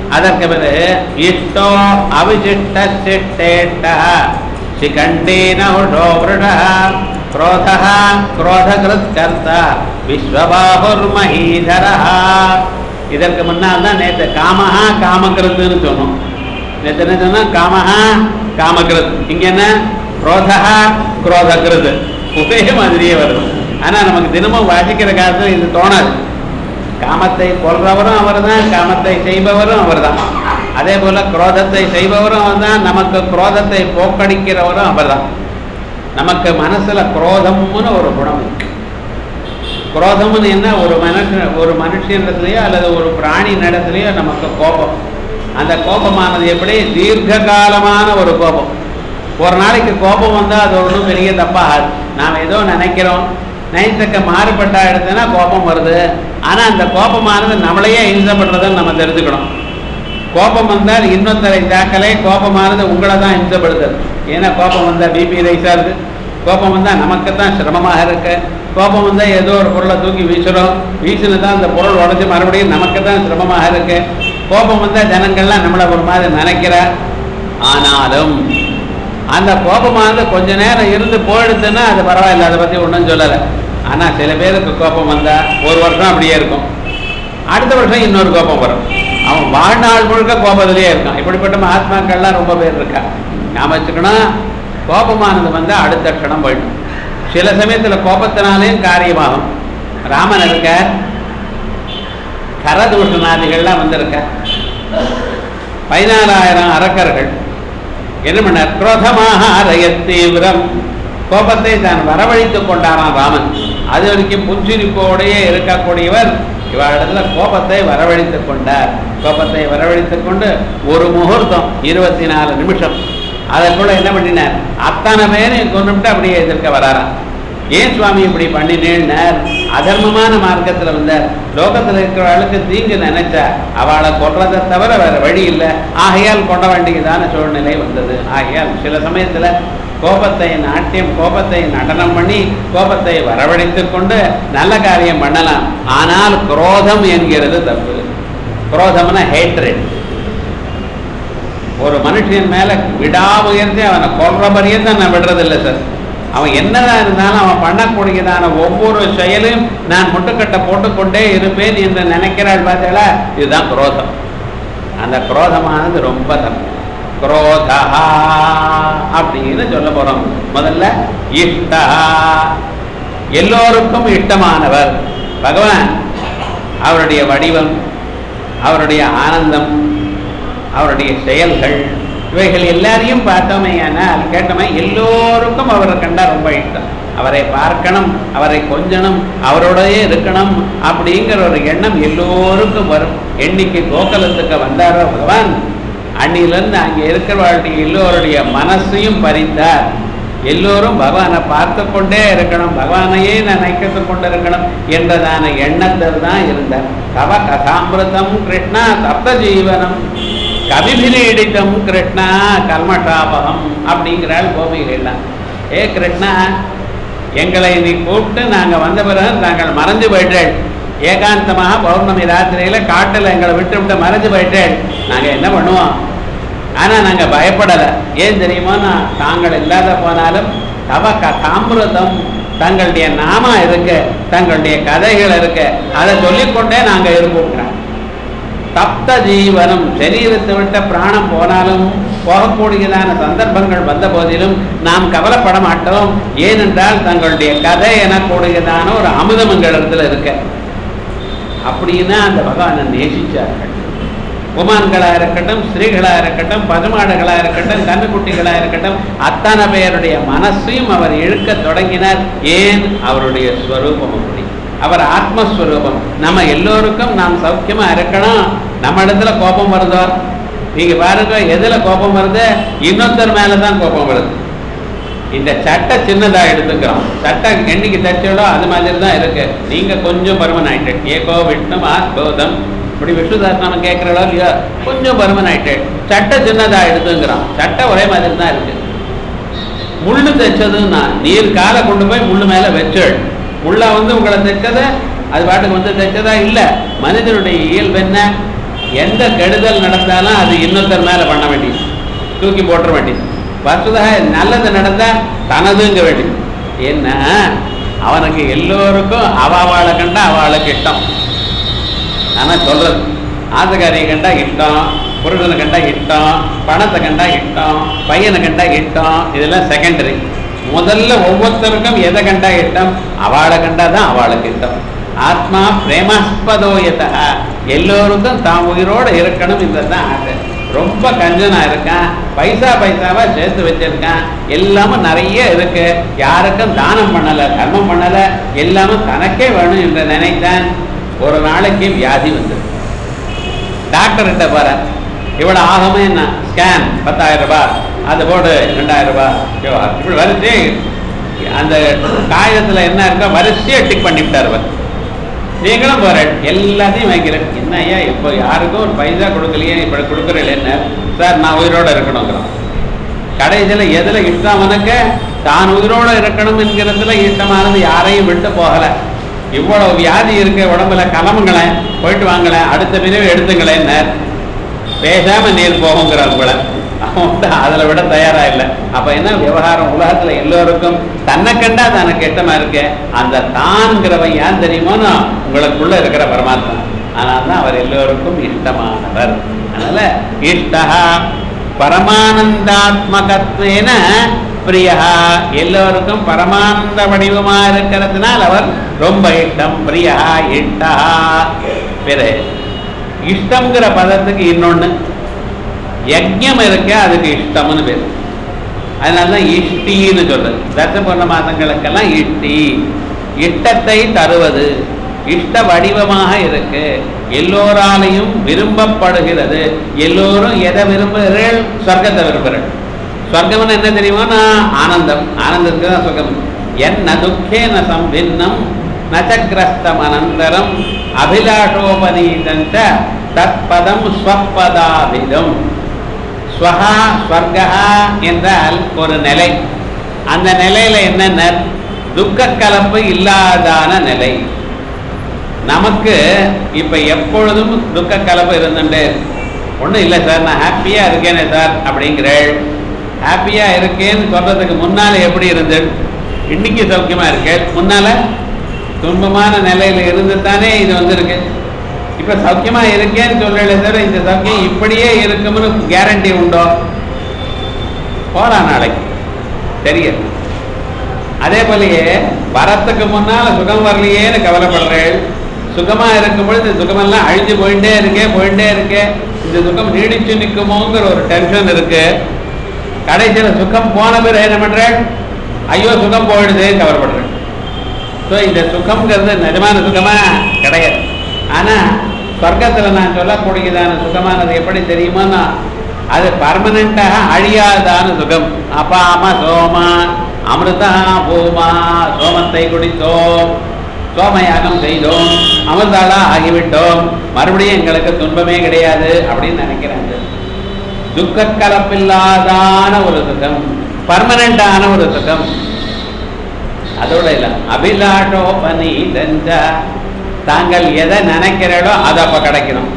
அதற்கு பிறகு இஷ்டோ அவிசிஷ்ட சிட்டேட்ட சிகண்டீன உஷோ விருட क्रोध क्रोधकृत कर्ता விஸ்வபாகுர்மஹீதர இதற்கு முன்னால் தான் நேற்று காமஹா காமகிருத்துன்னு சொன்னோம் நேற்று என்ன சொன்னோம் காமஹா காமகிருத் இங்க என்ன குரோதா குரோதகிருத் ஒரே மாதிரியே வருது ஆனா நமக்கு தினமும் வாசிக்கிற காலத்துல இது தோணாது காமத்தை கொல்றவரும் அவர்தான் காமத்தை செய்பவரும் அவர்தான் அதே போல குரோதத்தை செய்பவரும் அவர்தான் நமக்கு குரோதத்தை போக்கடிக்கிறவரும் அவர்தான் நமக்கு மனசுல குரோதம்னு ஒரு குணம் இருக்கு குரோதம்னு என்ன ஒரு மனுஷன் ஒரு மனுஷனிடத்துலயோ அல்லது ஒரு பிராணி நடத்துலயோ நமக்கு கோபம் அந்த கோபமானது எப்படி தீர்க்க காலமான ஒரு கோபம் ஒரு நாளைக்கு கோபம் வந்தால் அது ஒன்றும் பெரிய தப்பாகாது நாம் ஏதோ நினைக்கிறோம் நைத்தக்க மாறுபட்டா எடுத்தோன்னா கோபம் வருது ஆனால் அந்த கோபமானது நம்மளையே இம்சப்படுறதுன்னு நம்ம தெரிஞ்சுக்கணும் கோபம் வந்தால் இன்னொருத்தரை தாக்கலே கோபமானது உங்களை தான் இம்சப்படுத்துது ஏன்னா கோபம் வந்தால் பிபி ரைஸ் ஆகுது கோபம் வந்தால் நமக்கு தான் சிரமமாக இருக்கு கோபம் வந்தால் ஏதோ ஒரு பொருளை தூக்கி வீசுகிறோம் வீசினு தான் அந்த பொருள் உடஞ்சி மறுபடியும் நமக்கு தான் சிரமமாக இருக்கு கோபம் வந்தால் ஜனங்கள்லாம் நம்மளை ஒரு மாதிரி நினைக்கிற ஆனாலும் அந்த கோபமானது கொஞ்ச நேரம் இருந்து போயிடுதுன்னா அது பரவாயில்ல அதை பற்றி ஒன்றும் சொல்லலை ஆனால் சில பேருக்கு கோபம் வந்தால் ஒரு வருஷம் அப்படியே இருக்கும் அடுத்த வருஷம் இன்னொரு கோபம் வரும் அவன் வாழ்நாள் முழுக்க கோபத்திலேயே இருக்கான் இப்படிப்பட்ட மகாத்மாக்கள்லாம் ரொம்ப பேர் இருக்கா ஞாபகம் வச்சுக்கணும் கோபமானது வந்து அடுத்த க்ஷணம் போயிடும் சில சமயத்தில் கோபத்தினாலேயும் காரியமாகும் ராமன் இருக்கார் கரதூஷணாதிகள்லாம் வந்திருக்க பதினாலாயிரம் அரக்கர்கள் என்ன பண்ணார் குரோதமாக அறைய தீவிரம் கோபத்தை தான் வரவழைத்துக் கொண்டாராம் ராமன் அது வரைக்கும் புஞ்சிரிப்போடையே இருக்கக்கூடியவர் இவரிடத்துல கோபத்தை வரவழைத்துக் கொண்டார் கோபத்தை வரவழைத்துக் கொண்டு ஒரு முகூர்த்தம் இருபத்தி நாலு நிமிஷம் அதற்குள்ள என்ன பண்ணினார் அத்தனை பேரையும் கொண்டுட்டு அப்படியே எதிர்க்க வராராம் ஏன் சுவாமி இப்படி பண்ணினேன்னார் அதர்மமான மார்க்கத்துல வந்தார் லோகத்துல இருக்கிறவளுக்கு தீங்கு நினைச்சா அவளை கொல்றதை தவிர வேற வழி இல்லை ஆகையால் கொண்ட வேண்டியதான சூழ்நிலை வந்தது ஆகையால் சில சமயத்துல கோபத்தை நாட்டியம் கோபத்தை நடனம் பண்ணி கோபத்தை வரவழைத்துக் கொண்டு நல்ல காரியம் பண்ணலாம் ஆனால் குரோதம் என்கிறது தப்பு குரோதம்னா ஹேட்ரட் ஒரு மனுஷன் மேல விடாமுயர்ந்து அவனை கொல்ற பரியந்தான் நான் விடுறதில்லை சார் அவன் என்னதான் இருந்தாலும் அவன் பண்ணக்கூடியதான ஒவ்வொரு செயலையும் நான் முட்டுக்கட்டை போட்டுக்கொண்டே இருப்பேன் என்று நினைக்கிறாள் பார்த்தீங்களா இதுதான் குரோதம் அந்த குரோதமானது ரொம்ப தப்பு குரோதா அப்படின்னு சொல்ல போறோம் முதல்ல இஷ்டா எல்லோருக்கும் இஷ்டமானவர் பகவான் அவருடைய வடிவம் அவருடைய ஆனந்தம் அவருடைய செயல்கள் இவைகள் எல்லாரையும் பார்த்தோமே ஆனால் கேட்டோமே எல்லோருக்கும் அவரை கண்டா ரொம்ப இஷ்டம் அவரை பார்க்கணும் அவரை கொஞ்சணும் அவரோடயே இருக்கணும் அப்படிங்கிற ஒரு எண்ணம் எல்லோருக்கும் வரும் எண்ணிக்கை கோகலத்துக்கு வந்தாரோ பகவான் அன்னிலிருந்து அங்கே இருக்கிறவர்களுடைய எல்லோருடைய மனசையும் பறித்தார் எல்லோரும் பகவானை பார்த்து கொண்டே இருக்கணும் பகவானையே நினைத்து கொண்டு இருக்கணும் என்றதான எண்ணத்தில் தான் இருந்தார் தவ கதாமிருதம் கிருஷ்ணா தப்த ஜீவனம் கவிபிரீடிதம் கிருஷ்ணா கல்மஷாபகம் அப்படிங்கிறாள் கோபிகைலாம் ஏ கிருஷ்ணா எங்களை நீ கூப்பிட்டு நாங்கள் வந்த பிறகு நாங்கள் மறைஞ்சு போயிட்டேள் ஏகாந்தமாக பௌர்ணமி ராத்திரியில காட்டில் எங்களை விட்டு விட்டு மறைஞ்சு போயிட்டேள் நாங்கள் என்ன பண்ணுவோம் ஆனால் நாங்கள் பயப்படலை ஏன் தெரியுமோன்னா தாங்கள் இல்லாத போனாலும் தவ கதாமிருதம் தங்களுடைய நாமா இருக்கு தங்களுடைய கதைகள் இருக்கு அதை சொல்லிக்கொண்டே நாங்கள் இருப்போம் தப்த ஜீவனம் சரீரத்தை விட்ட பிராணம் போனாலும் போகக்கூடியதான சந்தர்ப்பங்கள் வந்த போதிலும் நாம் கவலைப்பட மாட்டோம் ஏனென்றால் தங்களுடைய கதை எனக்கூடியதான ஒரு அமுதம் எங்களிடத்துல இருக்கு அப்படின்னா அந்த பகவானை நேசிச்சார்கள் உமான்களா இருக்கட்டும் ஸ்திரீகளா இருக்கட்டும் பசுமாடுகளா இருக்கட்டும் கண்ணுக்குட்டிகளா இருக்கட்டும் அத்தனை பேருடைய மனசையும் அவர் இழுக்க தொடங்கினார் ஏன் அவருடைய ஸ்வரூபம் அப்படி அவர் ஆத்மஸ்வரூபம் நம்ம எல்லோருக்கும் நாம் சௌக்கியமா இருக்கணும் நம்ம இடத்துல கோபம் வருதோ நீங்க பாருங்க எதுல கோபம் வருது இன்னொருத்தர் மேலதான் கோபம் வருது இந்த சட்டை சின்னதா எடுத்துக்கிறோம் சட்டை என்னைக்கு தச்சோடோ அது மாதிரி தான் இருக்கு நீங்க கொஞ்சம் பருமன் ஆயிட்டு ஏகோ விஷ்ணு ஆத்போதம் இப்படி விஷ்ணு சாஸ்திரம் கேட்கிறளோ இல்லையோ கொஞ்சம் பருமன் ஆயிட்டு சட்டை சின்னதா எடுத்துங்கிறோம் சட்டை ஒரே மாதிரி தான் இருக்கு முள்ளு தைச்சதுன்னா நீர் காலை கொண்டு போய் முள்ளு மேல வச்சல் முள்ள வந்து உங்களை தைச்சத அது பாட்டுக்கு வந்து தைச்சதா இல்ல மனிதனுடைய இயல்பு என்ன எந்த கெடுதல் நடந்தாலும் அது இன்னொருத்தர் மேல பண்ண வேண்டியது தூக்கி போட்டுற வேண்டியது வசுதாக நல்லது நடந்தா தனதுங்க வேண்டியது என்ன அவனுக்கு எல்லோருக்கும் அவாவாளை கண்டா அவளுக்கு இஷ்டம் ஆனா சொல்றது ஆசகாரியை கண்டா இஷ்டம் புருஷனை கண்டா இஷ்டம் பணத்தை கண்டா இஷ்டம் பையனை கண்டா இஷ்டம் இதெல்லாம் செகண்டரி முதல்ல ஒவ்வொருத்தருக்கும் எதை கண்டா இஷ்டம் அவளை கண்டா தான் அவளுக்கு இஷ்டம் ஆத்மா பிரேமாஸ்பதோயதா எல்லோருக்கும் தான் உயிரோட இருக்கணும் இதுதான் ஆசை ரொம்ப கஞ்சனா இருக்கான் பைசா பைசாவா சேர்த்து வச்சிருக்கான் எல்லாமும் நிறைய இருக்கு யாருக்கும் தானம் பண்ணல தர்மம் பண்ணல எல்லாமும் தனக்கே வேணும் என்று நினைத்தான் ஒரு நாளைக்கு வியாதி வந்து டாக்டர்கிட்ட போற இவ்வளவு ஆகுமே என்ன ஸ்கேன் பத்தாயிரம் ரூபாய் அது போடு ரெண்டாயிரம் ரூபாய் ஐயோ, இப்படி வரிசை அந்த காகிதத்துல என்ன இருக்கோ வரிசையா டிக் பண்ணிவிட்டார் அவர் நீங்களும் போற எல்லாத்தையும் வைக்கிறேன் என்ன ஐயா இப்போ யாருக்கும் ஒரு பைசா கொடுக்கலையே இப்படி கொடுக்குறேன் என்ன சார் நான் உயிரோட இருக்கணுங்கிறான் கடைசியில் எதுல இஷ்டம் அவனுக்கு தான் உயிரோட இருக்கணும் என்கிறதுல இஷ்டமானது யாரையும் விட்டு போகல இவ்வளவு வியாதி இருக்க உடம்புல கிளம்புங்களேன் போயிட்டு வாங்களேன் அடுத்த பிரிவு எடுத்துங்களேன் பேசாம நீர் போகுங்கிறார் உங்களை அவன் வந்து அதுல விட தயாரா இல்லை அப்ப என்ன விவகாரம் உலகத்துல எல்லோருக்கும் தன்னை கண்டா தனக்கு இஷ்டமா இருக்கு அந்த தான்கிறவன் ஏன் தெரியுமோன்னு உங்களுக்குள்ள இருக்கிற பரமாத்மா ஆனால் தான் அவர் எல்லோருக்கும் இஷ்டமானவர் அதனால இஷ்டா பரமானந்தாத்மகத்வேன பிரியா எல்லோருக்கும் பரமானந்த வடிவமா இருக்கிறதுனால் அவர் ரொம்ப இஷ்டம் பிரியா இஷ்டா பிறகு இஷ்டம்ங்கிற பதத்துக்கு இன்னொன்னு யஜ்ஞம் இருக்க அதுக்கு இஷ்டம்னு பேர் அதனால தான் இஷ்டின்னு சொல்றது தசபூர்ண மாதங்களுக்கெல்லாம் இஷ்டி இஷ்டத்தை தருவது இஷ்ட வடிவமாக இருக்கு எல்லோராலையும் விரும்பப்படுகிறது எல்லோரும் எதை விரும்புகிறீர்கள் சொர்க்கத்தை விரும்புகிறேன் சொர்க்கம்னு என்ன தெரியுமா ஆனந்தம் ஆனந்தத்துக்கு தான் சொர்க்கம் என்ன துக்கேன சம்பின்னம் நச்சக்கிரஸ்தம் அனந்தரம் அபிலாஷோபநீதஞ்ச தற்பதம் ஸ்வப்பதாபிதம் ஸ்வஹா ஸ்வர்கா என்றால் ஒரு நிலை அந்த நிலையில என்னென்ன துக்க கலப்பு இல்லாதான நிலை நமக்கு இப்ப எப்பொழுதும் துக்க கலப்பு இருந்துட்டு ஒன்றும் இல்லை சார் நான் ஹாப்பியா இருக்கேனே சார் அப்படிங்கிறேள் ஹாப்பியா இருக்கேன்னு சொல்றதுக்கு முன்னால எப்படி இருந்து இன்னைக்கு சௌக்கியமா இருக்கேன் முன்னால துன்பமான நிலையில இருந்து தானே இது வந்திருக்கு இப்ப சௌக்கியமா இருக்கேன்னு சொல்லல சார் இந்த சௌக்கியம் இப்படியே இருக்கும்னு கேரண்டி உண்டோ போலாம் நாளைக்கு தெரியாது அதே போலயே வரத்துக்கு முன்னால சுகம் வரலையேன்னு கவலைப்படுறேன் சுகமா இருக்கும் பொழுது இந்த சுகமெல்லாம் அழிஞ்சு போயிட்டே இருக்கே போயிட்டே இருக்கே இந்த சுகம் நீடிச்சு நிற்குமோங்கிற ஒரு டென்ஷன் இருக்கு கடைசியில சுகம் போன பிறகு என்ன பண்றேன் ஐயோ சுகம் போயிடுதே கவலைப்படுறேன் ஸோ இந்த சுகம்ங்கிறது நிஜமான சுகமா கிடையாது ஆனா சொர்க்கத்துல நான் சொல்லக்கூடியதான சுகமானது எப்படி தெரியுமான்னா அது பர்மனண்டாக அழியாதான சுகம் அபாம சோமா அமிர்தா பூமா சோமத்தை குடித்தோம் சோமயாகம் செய்தோம் அமிர்தாளா ஆகிவிட்டோம் மறுபடியும் எங்களுக்கு துன்பமே கிடையாது அப்படின்னு நினைக்கிறாங்க துக்க கலப்பில்லாதான ஒரு சுகம் பர்மனண்டான ஒரு சுகம் அதோட இல்ல அபிலாஷோபனி தஞ்சா தாங்கள் எதை நினைக்கிறீர்களோ அது அப்ப கிடைக்கணும்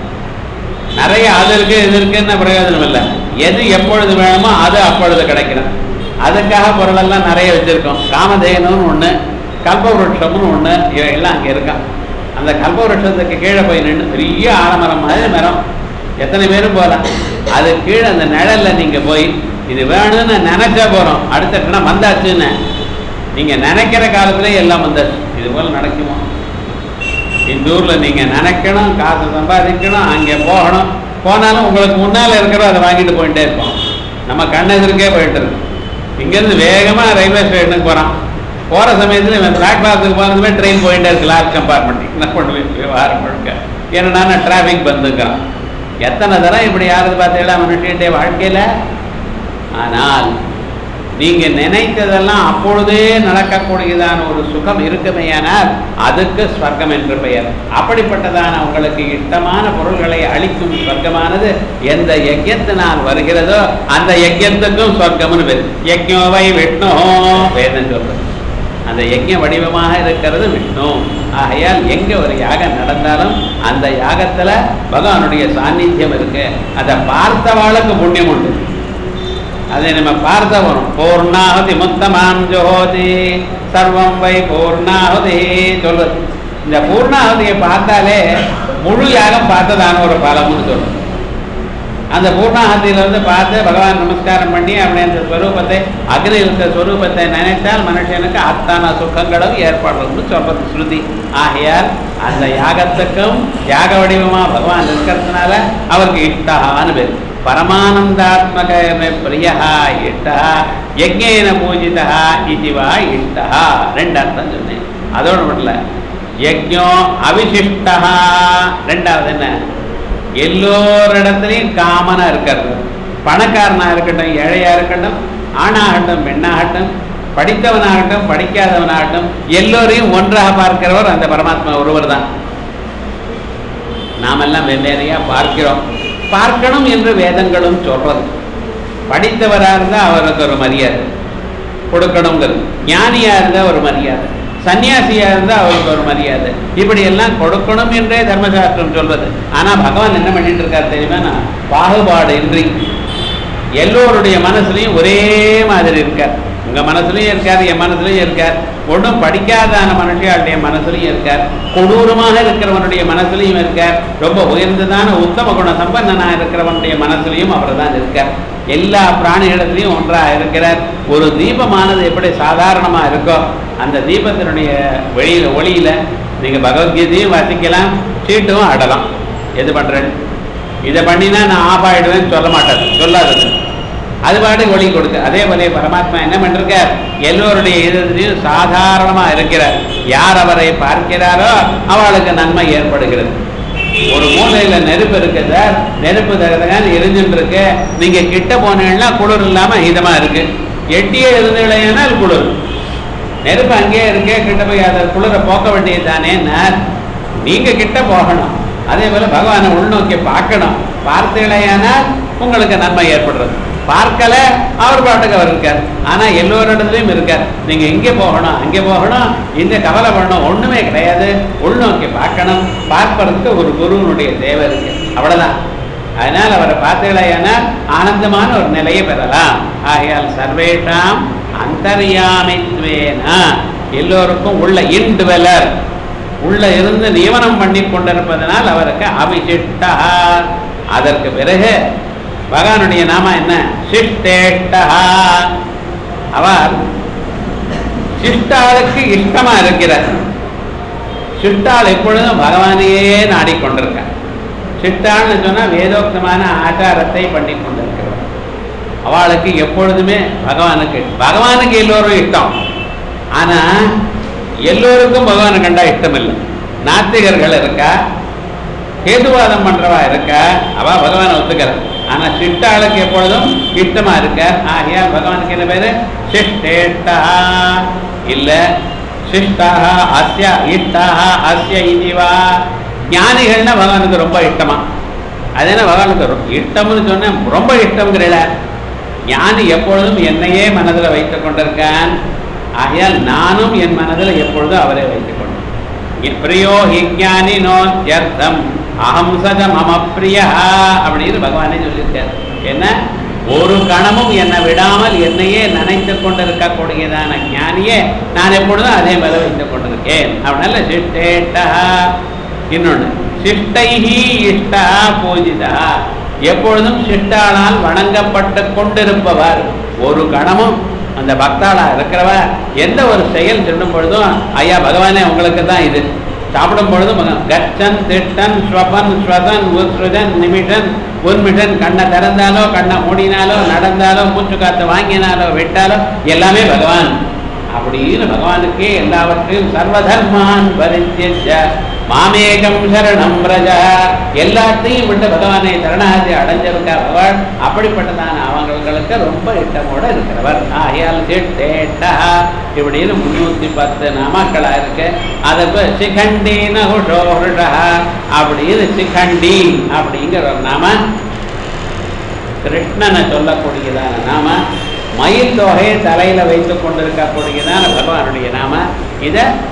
நிறைய அது இருக்கு இது இருக்குன்னு பிரயோஜனம் இல்லை எது எப்பொழுது வேணுமோ அது அப்பொழுது கிடைக்கணும் அதுக்காக பொருளெல்லாம் நிறைய வச்சிருக்கோம் காமதேனுன்னு ஒண்ணு கல்பவருஷம்னு ஒண்ணு இவையெல்லாம் அங்க இருக்கான் அந்த கல்பவருஷத்துக்கு கீழே போய் நின்று பெரிய ஆலமரம் மாதிரி மரம் எத்தனை பேரும் போகலாம் அது கீழே அந்த நிழல்ல நீங்க போய் இது வேணும்னு நினைச்சா போறோம் அடுத்த கணம் வந்தாச்சுன்னு நீங்க நினைக்கிற காலத்துல எல்லாம் வந்தாச்சு இது போல நடக்குமா இந்த ஊர்ல நீங்க நினைக்கணும் காசு சம்பாதிக்கணும் அங்கே போகணும் போனாலும் உங்களுக்கு முன்னால இருக்கிறோம் அதை வாங்கிட்டு போயிட்டே இருப்போம் நம்ம கண்ணெதிர்க்கே போயிட்டு இருக்கு இங்கேருந்து வேகமா ரயில்வே ஸ்டேஷனுக்கு போறான் போற சமயத்துல இவன் பிளாட்ஃபாரத்துக்கு போனதுமே ட்ரெயின் போயிட்டே இருக்கு லாஸ்ட் கம்பார்ட்மெண்ட் என்ன பண்ணுவேன் விவகாரம் முழுக்க ஏன்னா டிராஃபிக் வந்துக்கிறான் எத்தனை தரம் இப்படி யாராவது பார்த்தீங்களா மனுஷன்டே வாழ்க்கையில ஆனால் நீங்க நினைத்ததெல்லாம் அப்பொழுதே நடக்கக்கூடியதான ஒரு சுகம் இருக்குமேயானால் அதுக்கு ஸ்வர்க்கம் என்று பெயர் அப்படிப்பட்டதான உங்களுக்கு இஷ்டமான பொருள்களை அளிக்கும் ஸ்வர்க்கமானது எந்த யஜ்யத்தினால் வருகிறதோ அந்த யஜ்யத்துக்கும் ஸ்வர்க்கம்னு பேர் யஜ்யோவை விஷ்ணு வேதம் சொல்றது அந்த யஜ்ஞ வடிவமாக இருக்கிறது விஷ்ணு ஆகையால் எங்க ஒரு யாகம் நடந்தாலும் அந்த யாகத்துல பகவானுடைய சாநித்தியம் இருக்கு அதை பார்த்தவாளுக்கு புண்ணியம் உண்டு அதை நம்ம பார்த்த வரும் பூர்ணாಹುತಿ முத்தமாம் ஜோதி சர்வம் வை பூர்ணாಹುதி சொல்றது இந்த பூர்ணாಹುதியை பார்த்தாலே முழு யாகம் பார்த்ததான ஒரு பலம்னு சொல்றது அந்த பூர்ணாகத்தியில இருந்து பார்த்து பகவான் நமஸ்காரம் பண்ணி அப்படி அந்த ஸ்வரூபத்தை அக்னி இருக்க ஸ்வரூபத்தை நினைத்தால் மனுஷனுக்கு அத்தான சுகங்களும் ஏற்படுறதுன்னு சொல்றது ஸ்ருதி ஆகையால் அந்த யாகத்துக்கும் யாக வடிவமா பகவான் இருக்கிறதுனால அவருக்கு இஷ்டஹான்னு பேர் பரமானந்தாத்மக பிரியா இஷ்டா யஜ்ஞேன பூஜிதா இதுவா இஷ்டா ரெண்டு அர்த்தம் சொன்னேன் அதோடு மட்டும் இல்லை யஜ்ஞோ அவிசிஷ்டா ரெண்டாவது என்ன எல்லோரிடத்துலையும் காமனா இருக்கிறது பணக்காரனா இருக்கட்டும் ஏழையா இருக்கட்டும் ஆணாகட்டும் பெண்ணாகட்டும் படித்தவனாகட்டும் படிக்காதவனாகட்டும் எல்லோரையும் ஒன்றாக பார்க்கிறவர் அந்த பரமாத்மா ஒருவர் தான் நாமெல்லாம் வெவ்வேறையா பார்க்கிறோம் பார்க்கணும் என்று வேதங்களும் சொல்றது படித்தவரா இருந்தா அவருக்கு ஒரு மரியாதை கொடுக்கணுங்கிறது ஞானியா இருந்தா ஒரு மரியாதை சன்னியாசியா இருந்தா அவருக்கு ஒரு மரியாதை இப்படி எல்லாம் கொடுக்கணும் என்றே தர்மசாஸ்திரம் சொல்வது ஆனா பகவான் என்ன பண்ணிட்டு இருக்காரு தெரியுமா நான் பாகுபாடு இன்றி எல்லோருடைய மனசுலையும் ஒரே மாதிரி இருக்கார் உங்க மனசுலயும் இருக்கார் என் மனசுலயும் இருக்கார் ஒன்றும் படிக்காதான மனுஷியாளுடைய மனசுலயும் இருக்கார் கொடூரமாக இருக்கிறவனுடைய மனசுலயும் இருக்கார் ரொம்ப உயர்ந்ததான உத்தம குண சம்பந்தனா இருக்கிறவனுடைய மனசுலயும் அவர் தான் இருக்கார் எல்லா பிராணிகளிடத்திலையும் ஒன்றாக இருக்கிறார் ஒரு தீபமானது எப்படி சாதாரணமா இருக்கோ அந்த தீபத்தினுடைய வெளியில ஒளியில நீங்க பகவத்கீதையும் வாசிக்கலாம் சீட்டும் ஆடலாம் எது பண்றேன் இதை பண்ணினா நான் ஆஃப் ஆயிடுவேன்னு சொல்ல மாட்டேன் சொல்லாதது அது பாட்டுக்கு ஒளி கொடுக்கு அதே போல பரமாத்மா என்ன பண்ணிருக்கார் எல்லோருடைய இதத்தையும் சாதாரணமா இருக்கிறார் யார் அவரை பார்க்கிறாரோ அவளுக்கு நன்மை ஏற்படுகிறது ஒரு மூலையில நெருப்பு இருக்கு சார் நெருப்பு தகதகான்னு எரிஞ்சுட்டு இருக்கு நீங்க கிட்ட போனீங்கன்னா குளிர் இல்லாம இதமா இருக்கு எட்டியே இருந்தீங்கன்னா குளிர் நெருப்பு அங்கேயே இருக்கே கிட்ட போய் அதை குளிர போக்க வேண்டியது தானே நீங்க கிட்ட போகணும் அதே போல பகவானை உள்நோக்கி பார்க்கணும் பார்த்தீங்களேயானால் உங்களுக்கு நன்மை ஏற்படுறது பார்க்கல அவர் பாட்டுக்கு அவர் இருக்கார் ஆனா எல்லோரிடத்துலயும் இருக்கார் நீங்க இங்கே போகணும் அங்கே போகணும் இந்த கவலை பண்ணணும் ஒண்ணுமே கிடையாது உள்நோக்கி பார்க்கணும் பார்ப்பதற்கு ஒரு குருவனுடைய தேவை இருக்கு அவ்வளவுதான் அதனால் அவரை பார்த்தீங்களேயானால் ஆனந்தமான ஒரு நிலையை பெறலாம் ஆகையால் சர்வேஷாம் அந்தர்யாமித்வேனா எல்லோருக்கும் உள்ள இன்டுவெலர் உள்ள இருந்து நியமனம் பண்ணி கொண்டிருப்பதனால் அவருக்கு அபிஷிஷ்டா அதற்கு பிறகு பகவானுடைய நாம என்ன சிஷ்டேஷ்டா அவர் சிஷ்டாளுக்கு இஷ்டமா இருக்கிறார் சிஷ்டாள் எப்பொழுதும் பகவானையே நாடிக்கொண்டிருக்கார் சிட்டாள்னு சொன்னா வேதோக்தமான ஆச்சாரத்தை பண்ணி கொண்டிருக்கிறவர் அவளுக்கு எப்பொழுதுமே பகவானுக்கு பகவானுக்கு எல்லோரும் இஷ்டம் ஆனா எல்லோருக்கும் பகவானை கண்டா இஷ்டம் இல்லை நாத்திகர்கள் இருக்கா கேதுவாதம் பண்றவா இருக்கா அவ பகவானை ஒத்துக்கிற ஆனா சிட்டாளுக்கு எப்பொழுதும் இஷ்டமா இருக்க ஆகையால் பகவானுக்கு என்ன பேரு சிஷ்டேஷ்டா இல்ல சிஷ்டாக அஸ்ய இஷ்டாக அஸ்ய இதுவா ஞானிகள்னா பகவானுக்கு ரொம்ப இஷ்டமா அது என்ன பகவானுக்கு ரொம்ப இஷ்டம்னு சொன்ன ரொம்ப இஷ்டம்ங்கிறல ஞானி எப்பொழுதும் என்னையே மனதில் வைத்துக் கொண்டிருக்கான் ஆகையால் நானும் என் மனதில் எப்பொழுதும் அவரை வைத்துக் கொண்டேன் பிரியோ ஹிஞானி நோத்யர்த்தம் அகம் சத மம பிரியா அப்படின்னு பகவானே சொல்லியிருக்கார் என்ன ஒரு கணமும் என்னை விடாமல் என்னையே நினைத்து கொண்டிருக்கக்கூடியதான ஞானியே நான் எப்பொழுதும் அதே மேல வைத்துக் கொண்டிருக்கேன் அவனால சிஷ்டேட்டா இன்னொன்று சிஷ்டைஹி இஷ்டா பூஜிதா எப்பொழுதும் சிஷ்டாளால் வணங்கப்பட்டு கொண்டிருப்பவர் ஒரு கணமும் அந்த பக்தாளா இருக்கிறவ எந்த ஒரு செயல் சொல்லும் பொழுதும் ஐயா பகவானே உங்களுக்கு தான் இது சாப்பிடும் பொழுதும் கச்சன் திட்டன் ஸ்வபன் ஸ்வதன் உத்ருதன் நிமிஷன் உன்மிஷன் கண்ணை திறந்தாலோ கண்ணை மூடினாலோ நடந்தாலோ மூச்சு காத்து வாங்கினாலோ விட்டாலோ எல்லாமே பகவான் அப்படின்னு பகவானுக்கே எல்லாவற்றையும் சர்வதர்மான் பரித்தியஜ மாமேகம் சரணம் பிரஜா எல்லாத்தையும் விட்டு பகவானை சரணாகதி அடைஞ்சிருக்க பகவான் அப்படிப்பட்டதான அவங்களுக்கு ரொம்ப இட்டமோட இருக்கிறவர் ஆயால் சிட்டேட்டா இப்படின்னு முன்னூத்தி பத்து நாமாக்களா இருக்கு அதுக்கு சிகண்டி நகுஷோ அப்படின்னு சிகண்டி அப்படிங்கிற ஒரு நாம கிருஷ்ணனை சொல்லக்கூடியதான நாம மயில் தொகையை தலையில வைத்துக் கொண்டிருக்கக்கூடியதான பகவானுடைய நாம இதை